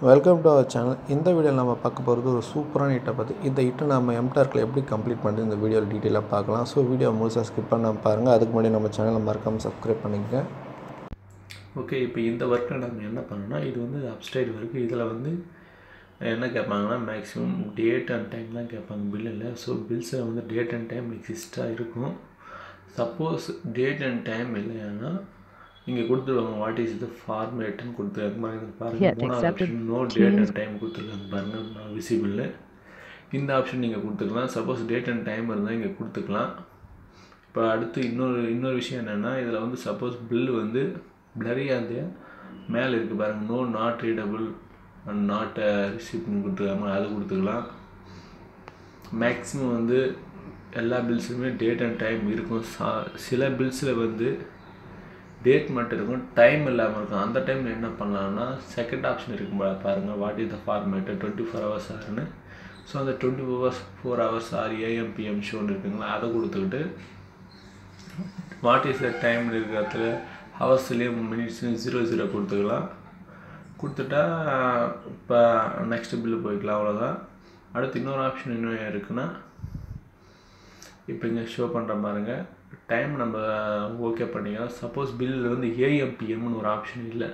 Welcome to our channel இந்த வீடியோவில் நம்ம பார்க்க போகிறது ஒரு சூப்பரான ஹிட்டை பற்றி இந்த ஹிட்டை நம்ம எம்டார்க்கில் எப்படி கம்ப்ளீட் பண்ணுறது இந்த வீடியோவில் டீட்டெயிலாக பார்க்கலாம் ஸோ வீடியோ முழுசாக ஸ்கிப் பண்ணாமல் பாருங்கள் அதுக்கு முன்னாடி நம்ம சேனலை மறக்காமல் சப்ஸ்கிரைப் பண்ணிக்கங்க ஓகே இப்போ இந்த ஒர்க்கில் நம்ம என்ன பண்ணோம்னா இது வந்து அப்ஸ்டைல் ஒர்க்கு இதில் வந்து என்ன கேட்பாங்கன்னா மேக்ஸிமம் டேட் அண்ட் டைம் தான் கேட்பாங்க பில்லில் ஸோ பில்ஸில் வந்து டேட் அண்ட் டைம் எக்ஸிஸ்ட்டாக இருக்கும் சப்போஸ் டேட் அண்ட் டைம் இல்லைன்னா இங்கே கொடுத்துருவாங்க வாட் இஸ் த ஃபார்மேட்னு கொடுத்துருக்காங்க பாருங்க Yet மூணாவது accepted option no date and time கொடுத்துருக்காங்க பாருங்கள் விசிபிள் இந்த ஆப்ஷன் நீங்கள் கொடுத்துக்கலாம் சப்போஸ் டேட் அண்ட் டைம் இருந்தால் இங்கே கொடுத்துக்கலாம் இப்போ அடுத்து இன்னொரு இன்னொரு விஷயம் என்னென்னா இதில் வந்து சப்போஸ் பில் வந்து பிளரியாக இருந்து மேலே இருக்குது பாருங்கள் no not readable and not ரிசிப்ட்னு கொடுத்துருக்காங்க அது கொடுத்துக்கலாம் மேக்ஸிமம் வந்து எல்லா பில்ஸுமே டேட் அண்ட் டைம் இருக்கும் சா சில பில்ஸில் வந்து டேட் மட்டும் இருக்கும் டைம் இல்லாமல் இருக்கும் அந்த டைமில் என்ன பண்ணலாம்னா செகண்ட் ஆப்ஷன் இருக்கும் பா- பாருங்க what is the format twenty four hours ஆர்னு ஸோ அந்த twenty four hours four hours or AM PM ஷோன்னு இருக்குங்களா அதை கொடுத்துக்கிட்டு வாட் இஸ் த டைம் இருக்கிறதுல ஹவர்ஸ்லேயே மினிட்ஸ்லையும் ஜீரோ ஜீரோ கொடுத்துக்கலாம் கொடுத்துட்டா இப்போ நெக்ஸ்ட் பில்லு போய்க்கலாம் அவ்வளோதான் அடுத்து இன்னொரு ஆப்ஷன் இன்னும் இருக்குன்னா இப்போ இங்கே ஷோ பண்ணுற பாருங்க டைம் நம்ம ஓகே பண்ணிக்கலாம் சப்போஸ் பில்லில் வந்து ஏஎம்பிஎம்னு ஒரு ஆப்ஷன் இல்லை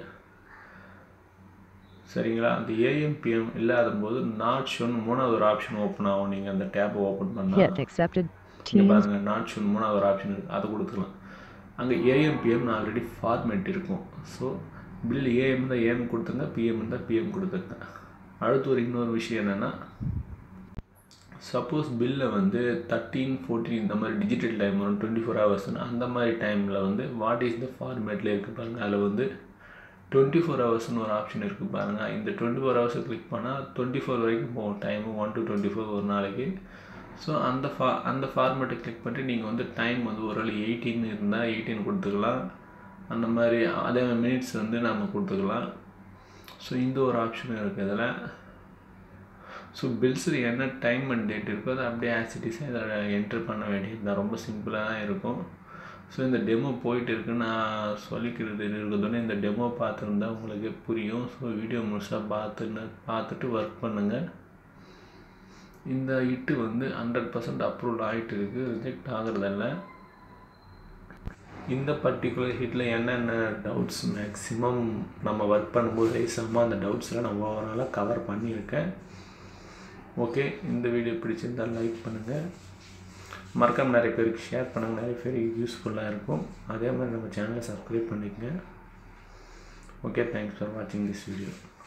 சரிங்களா அந்த ஏஎம்பிஎம் இல்லாத போது நாட் ஷோன் மூணாவது ஒரு ஆப்ஷன் ஓப்பன் ஆகும் நீங்கள் அந்த டேப்பை ஓப்பன் பண்ணால் Yet accepted. இங்கே Teams. பாருங்க நாட் ஷோன் மூணாவது ஒரு ஆப்ஷன் இருக்குது அதை கொடுத்துக்கலாம் அங்கே ஏஎம்பிஎம் ஆல்ரெடி ஃபார்மேட் இருக்கும் ஸோ பில் ஏஎம் தான் ஏஎம் கொடுத்துங்க பிஎம் தான் பிஎம் கொடுத்துங்க அடுத்து ஒரு இன்னொரு விஷயம் என்னென்னா சப்போஸ் பில்லை வந்து தேர்ட்டீன் ஃபோர்டீன் இந்த மாதிரி டிஜிட்டல் டைம் வரும் டுவெண்ட்டி ஃபோர் ஹவர்ஸ்னு அந்த மாதிரி டைமில் வந்து வாட் இஸ் த ஃபார்மேட்டில் இருக்குது பாருங்கள் அதில் வந்து டுவெண்ட்டி ஃபோர் ஹவர்ஸ்னு ஒரு ஆப்ஷன் இருக்குது பாருங்கள் இந்த டுவெண்ட்டி ஃபோர் ஹவர்ஸை கிளிக் பண்ணால் டுவெண்ட்டி ஃபோர் வரைக்கும் போகும் time one to twenty four ஒரு நாளைக்கு ஸோ அந்த ஃபா அந்த ஃபார்மேட்டை கிளிக் பண்ணிட்டு நீங்கள் வந்து டைம் வந்து ஒரு வேளை எயிட்டீன் இருந்தால் எயிட்டீன் கொடுத்துக்கலாம் அந்த மாதிரி அதே மினிட்ஸ் வந்து நம்ம கொடுத்துக்கலாம் ஸோ இந்த ஒரு ஆப்ஷனும் இருக்குது இதில் ஸோ பில்ஸில் என்ன டைம் அண்ட் டேட் இருக்கோ அதை அப்படியே ஆசிட்டிஸாக இதில் என்ட்ரு பண்ண வேண்டியது தான் ரொம்ப சிம்பிளாக தான் இருக்கும் ஸோ இந்த டெமோ போயிட்டு இருக்கு நான் சொல்லிக்கிறது இருக்கிறதோட இந்த டெமோ பார்த்துருந்தா உங்களுக்கு புரியும் ஸோ வீடியோ முழுசாக பார்த்துன்னு பார்த்துட்டு ஒர்க் பண்ணுங்கள் இந்த இட்டு வந்து ஹண்ட்ரட் பர்சன்ட் அப்ரூவல் ஆகிட்டு இருக்குது ரிஜெக்ட் ஆகுறதில்ல இந்த பர்டிகுலர் ஹிட்டில் என்னென்ன டவுட்ஸ் மேக்ஸிமம் நம்ம ஒர்க் பண்ணும்போது ரைஸாமல் அந்த டவுட்ஸ்லாம் நான் ஓவராலாக கவர் பண்ணியிருக்கேன் ஓகே இந்த வீடியோ பிடிச்சிருந்தால் லைக் பண்ணுங்கள் மறக்காம நிறைய பேருக்கு ஷேர் பண்ணுங்கள் நிறைய பேருக்கு யூஸ்ஃபுல்லாக இருக்கும் அதே மாதிரி நம்ம சேனலை சப்ஸ்கிரைப் பண்ணிக்கங்க ஓகே தேங்க்ஸ் ஃபார் வாட்சிங் திஸ் வீடியோ